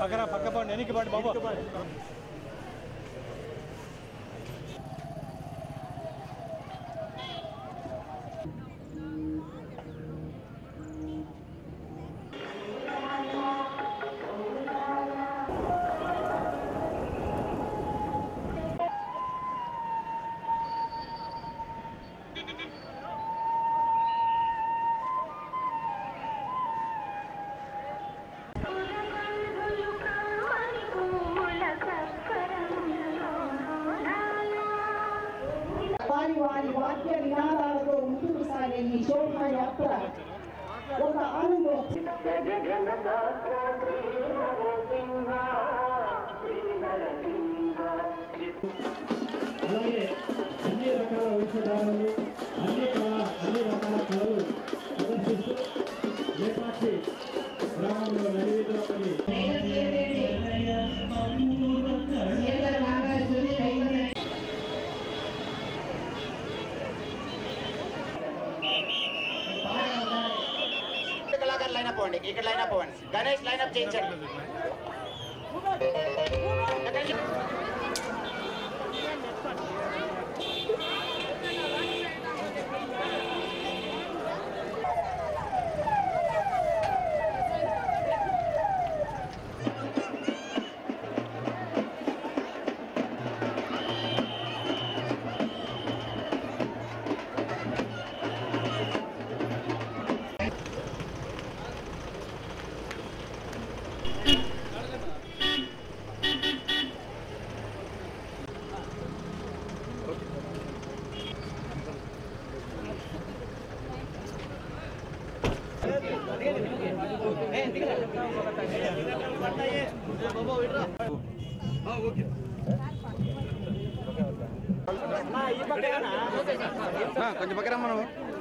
పక్కన పక్క పండి వెనక్కి పడి బాబు వారి వారి వాక్య నినాదాలతో ముందుకు సాగే ఈ శోభాయాత్ర ఒక ఆనందం అలాగే అన్ని రకాల వేషధారణలు అన్ని కళ అన్ని రకాల కళలు ప్రదర్శిస్తూ లేపాక్షి గ్రామంలో నడివీధిలో పని కళాకారు లైన్ అప్ అవ్వండి ఇక్కడ లైన్ అప్ అవ్వండి గణేష్ లైన్ అప్ చేయించండి కొంచెం పక్కన మనం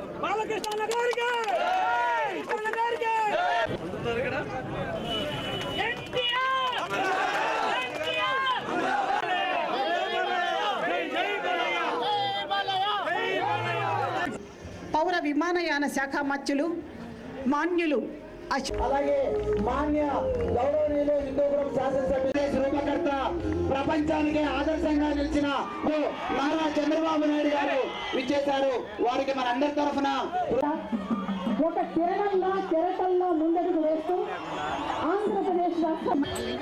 పౌర విమానయాన శాఖ మత్స్యులు మాన్యులు అశ్- అలాగే మాన్య గౌరవనీయులు హిందూపురం శాసనసభ్యులు రూపకర్త ప్రపంచానికి ఆదర్శంగా నిలిచిన ఓ నారా చంద్రబాబు నాయుడు గారు విచ్చేశారు వారికి మన అందరి తరఫున ఒక కిరణంలా కెరటంలా ముందడుగు వేస్తూ ఆంధ్రప్రదేశ్ రాష్ట్రం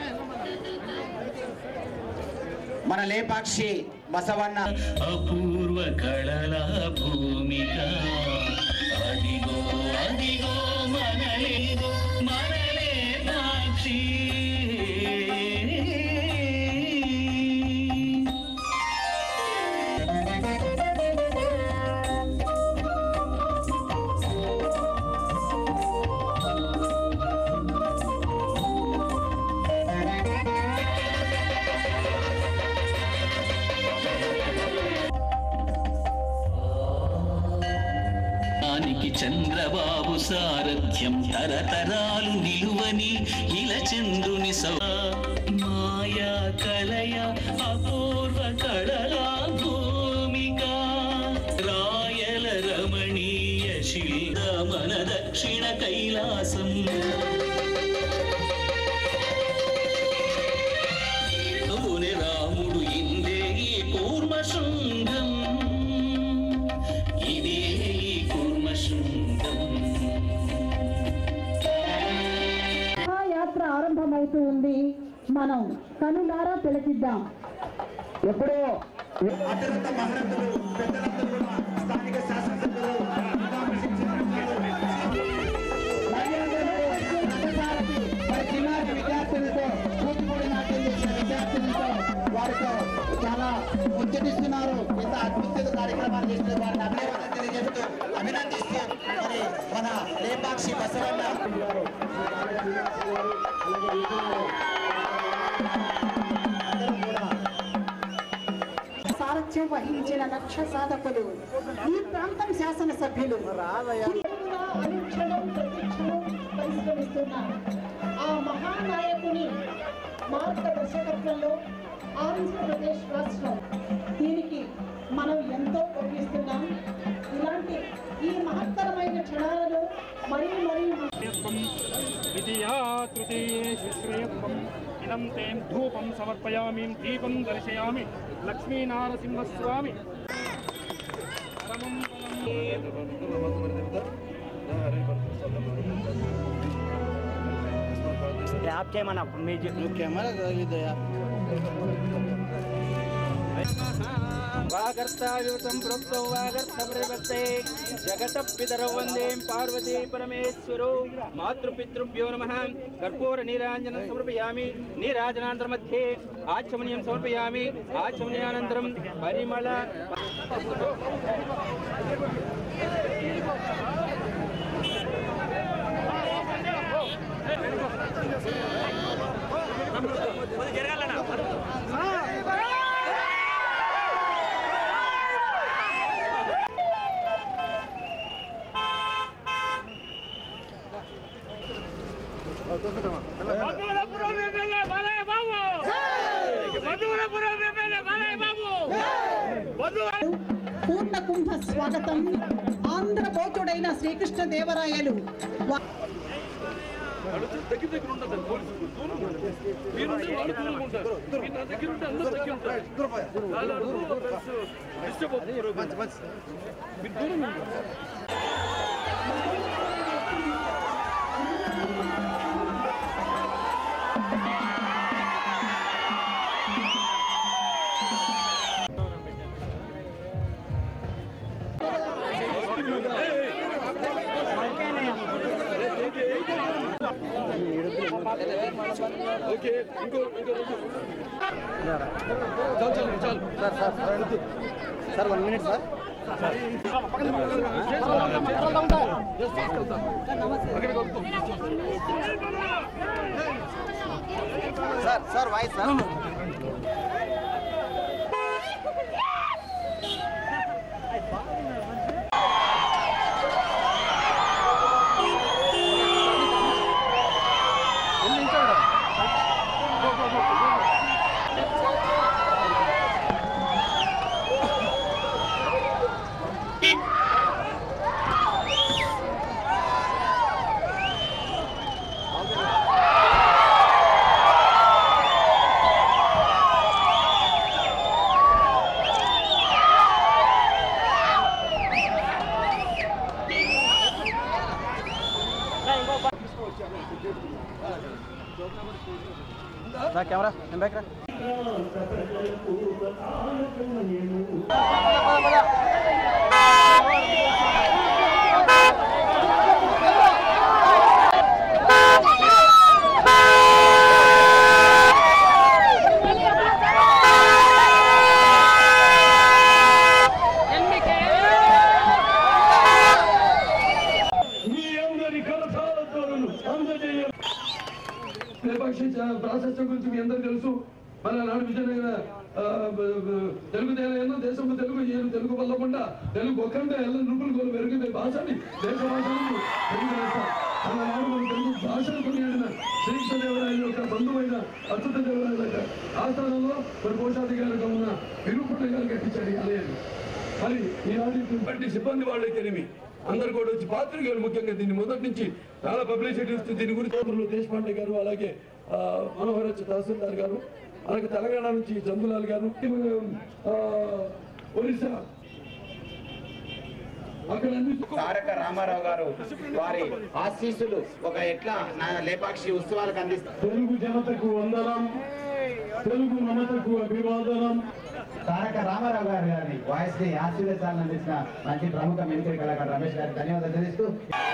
మన లేపాక్షి బసవన్న అపూర్వ కళల భూమిక అదిగో అదిగో మనలేదో మనలే సాక్షి దానికి చంద్రబాబు సారథ్యం తరతరాలు నిలువని ఇలా చంద్రుని సౌ మాయా కలయ అపూర్వ కళలా భూమిక రాయల రమణీయ శిల్ద మన దక్షిణ కైలాసం అవునే రాముడు ఇందే ఈ కూర్మ శృంగం ఇదే ఈ కూర్మ శృంగం యాత్ర ఆరంభమవుతూ ఉంది మనం కనులారా తిలకిద్దాం ఎప్పుడో అత్యంత మహనతులు పెద్దలందరూ కూడా స్థానిక శాసనసభ్యులు మరి చిన్నారి విద్యార్థులతో కూచిపూడి నాట్యం చేసిన విద్యార్థులతో వారితో చాలా ముచ్చటిస్తున్నారు ఇంత అద్భుత కార్యక్రమాలు చేసిన వారిని అభినందన తెలియజేస్తూ అభినందిస్తూ మరి మన లేపాక్షి బసవన్న సారథ్యం వహించిన లక్ష సాధకులు ఈ ప్రాంతం శాసనసభ్యులు అనుక్షణం ప్రతిక్షణం పరిశ్రమిస్తున్న ఆ మహానాయకుని మార్గదర్శకత్వంలో ఆంధ్రప్రదేశ్ రాష్ట్రం దీనికి మనం ఎంతో గర్విస్తున్నాం ఇలాంటి ఈ మహత్తరమైన క్షణాలను మరీ మరీ ద్వితీయా తృతీయేషు శ్రేయత్వం ఇదం తేం ధూపం సమర్పయామి దీపం దర్శయామి లక్ష్మీనారసింహస్వామి పరమం పదం యాప్ చేయమన్నా మ్యూజిక్ కెమెరా తగిలిద్దయ్యా వాగర్తాయుతం ప్రోక్తో వాగర్త ప్రవత్తే జగత పితరౌ వందే పార్వతీ పరమేశ్వరో మాతృపితృభ్యో నమః కర్పూర నీరాంజనం సమర్పయామి నీరాజనానంతర మధ్యే ఆచమనీయం సమర్పయామి ఆచమనీయానంతరం పరిమళ పూర్ణ కుంభ స్వాగతం ఆంధ్ర భోజుడైన శ్రీకృష్ణ దేవరాయలు వా- దగ్గర దగ్గర ఉండదు మీరుంటే వాళ్ళు దూరంగా ఉంటారు మీరు నా దగ్గర ఉంటే అందరూ దగ్గర ఉంటారు వాళ్ళు అడుగు డిస్టర్బ్ అవుతారు మీరు దూరంగా ఉంటారు ఓకే ఇంకో ఇంకో రెండు. చాలు చాలు చాలు sir sir sir one minute sir sir sir voice sir sir camera నేను బ్యాక్ రా మీ అందరి కరతాళతోను అందజేయ విపక్ష ప్రాశస్త్యం గురించి మీ అందరికీ తెలుసు మన నాడు విజయనగర ఆ, బ- బ- తెలుగు దేనైనా దేశము తెలుగు ఏను తెలుగు వల్లకుండా తెలుగు ఒక్కంటే ఎల్ల నృపులు కోలు వెరుగు భాషని దేశ భాషలను తెలుగు దేశ అలనాడు మన తెలుగు భాషను కొనియాడిన శ్రీకృష్ణదేవరాయల యొక్క బంధువైన అచ్యుత దేవరాయల యొక్క ఆస్థానంలో మరి కోశాధికారిగా ఉన్న విరూపణ గారు కట్టించాడు ఈ ఆలయాన్ని మరి ఈనాటి బట్టి సిబ్బంది వాళ్ళైతేనేమి అందరు కూడా వచ్చి పాత్రికేయులు ముఖ్యంగా దీన్ని మొదటి నుంచి చాలా పబ్లిసిటీ ఇస్తుంది దీని గురించి చంద్రులు దేశపాండే గారు అలాగే ఆ, మనోహరచ్ తహసీల్దార్ గారు అలాగే తెలంగాణ నుంచి చందులాల్ గారు ఆ, ఒరిస్సా అక్కడ అన్ని తారక రామారావు గారు వారి ఆశీస్సులు ఒక ఎట్లా నా లేపాక్షి ఉత్సవాలకు అందిస్తారు తెలుగు జనతకు వందనం తెలుగు మమతకు అభివాదనం తారక రామారావు గారు గారి వాయిస్ ని ఆశీర్వదించాలని అందించిన మంచి ప్రముఖ మిమిక్రీ కళాకారు రమేష్ గారికి ధన్యవాదాలు తెలుస్తూ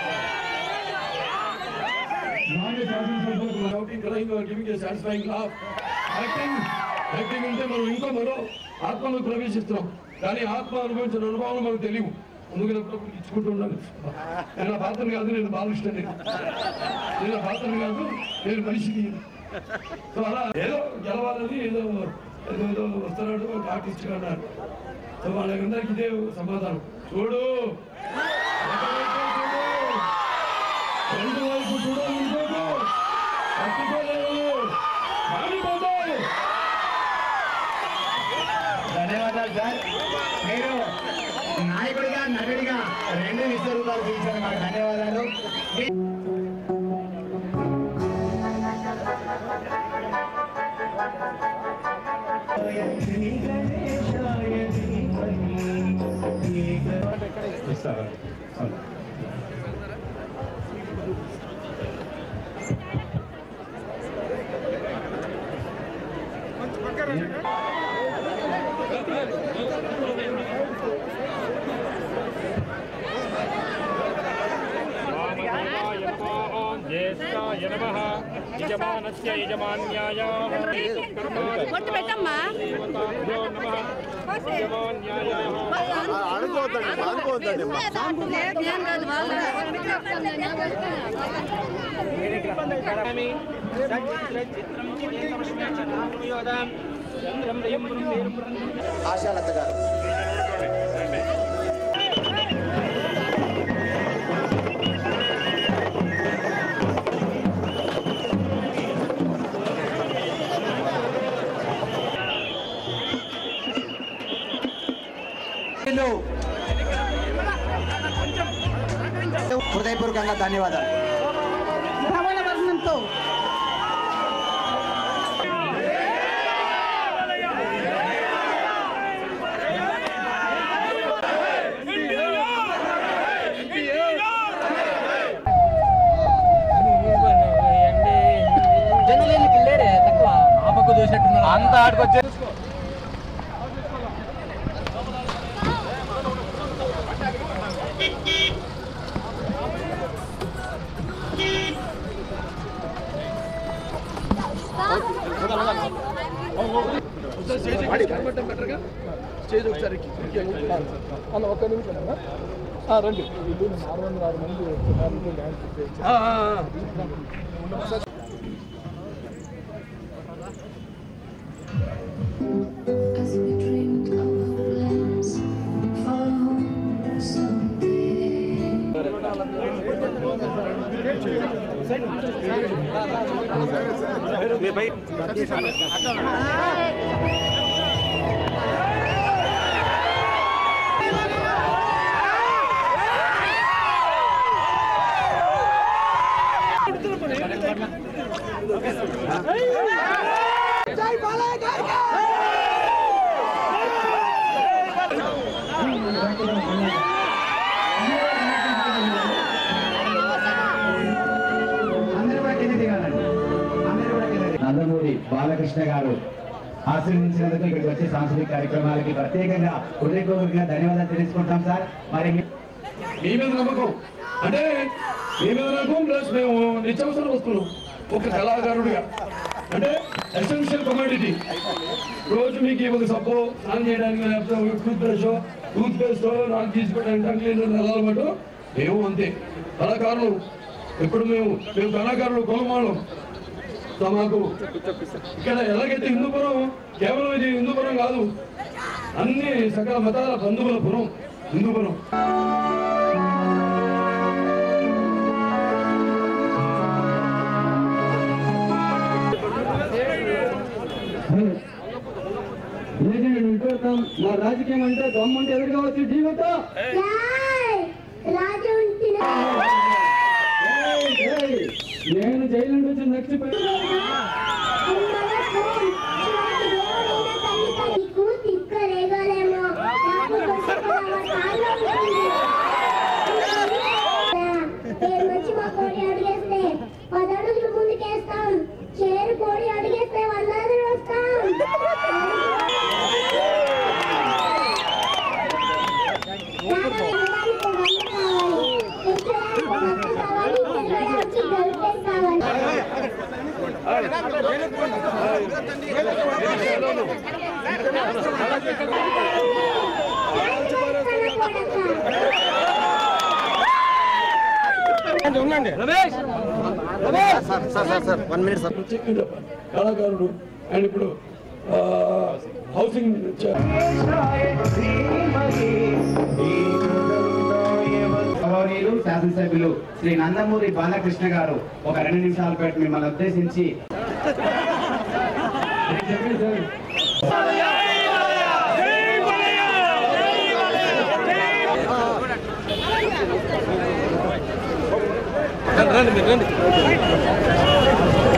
నాగే శాసనసభ్యులకు shouting crime giving a satisfying laugh acting acting అంటే మనం ఇంకో మరో ఆత్మలో ప్రవేశిస్తున్నాం కానీ ఆత్మ అనుభవించిన అనుభవం మనకు తెలియవు అందుకని అప్పుడప్పుడు ఇచ్చుకుంటూ ఉండాలి నేను ఆ పాత్రను కాదు నేను బాలకృష్ణ నేను నేను ఆ పాత్రను కాదు నేను మనిషిని సో అలా ఏదో గెలవాలని ఏదో ఏదో ఏదో వస్తున్నాడు ఒక ఆర్టిస్ట్ అన్నాడు సో వాళ్ళందరికీ ఇదే సమాధానం చూడు ఎక్కడైతే చూడు రెండు వైపు చూడాలి ఇంకోటి తట్టుకోలేవు మాడిపోతావు ధన్యవాదాలు సార్ మీరు నాయకుడిగా నటుడిగా రెండు విశ్వరూపాలు చూపించారు మాకు ధన్యవాదాలు మీ- ఇస్తారా జ్యేష్ఠాయ నమః యజమానస్య యజమాన్యాయ కొట్టు పెట్టమ్మా నేను కాదు ఆశాలత గారు హృదయపూర్వకంగా ధన్యవాదాలు భవన వర్ణంతో అంత ఆడుకొచ్చే As we dreamed of our plans for home someday. అందరూ కూడా కింద దిగాలండి అందరూ కూడా కింద దిగాలి. నందమూరి బాలకృష్ణ గారు ఆశీర్వదించినందుకు ఇక్కడికి వచ్చే సాంస్కృతిక కార్యక్రమాలకి ప్రత్యేకంగా హృదయపూర్వకంగా ధన్యవాదాలు తెలుసుకుంటాం సార్ మరి మీ- మీ మీద నమ్మకం అంటే మీ మీద నమ్మకం ప్లస్ మేము నిత్యావసర వస్తువులు ఒక కళాకారుడిగా అంటే ఎసెన్షియల్ కమాడిటీ రోజు మీకు ఒక సబ్బు స్నానం చేయడానికి లేకపోతే ఒక టూత్ బ్రష్ టూత్ పేస్ట్ నాకు తీసుకోవడానికి టంగ్ క్లీనర్ అలవాటు మేము అంతే కళాకారులు ఎప్పుడు మేము మేము కళాకారులు కులమాలం సో మాకు ఇక్కడ ఎలాగైతే హిందూపురం కేవలం ఇది హిందూపురం కాదు అన్ని సకల మతాల బంధువుల పురం హిందూపురం మా రాజకీయం అంటే దమ్మంటే ఎదురుగా వచ్చి జీవితం నేను జైలు నుండి వచ్చి నెక్స్ట్ పదడుగులు ముందుకేస్తాం చేరు కోడి అడిగేస్తే వందలు వస్తాం sir sir sir sir one minute sir ప్రత్యేకంగా కళాకారుడు అండ్ ఇప్పుడు ఆ, హౌసింగ్ చ- గౌరవనీయులు శాసనసభ్యులు శ్రీ నందమూరి బాలకృష్ణ గారు ఒక రెండు నిమిషాల పాటు మిమ్మల్ని ఉద్దేశించి చెప్పండి సార్ రండి మీరు రండి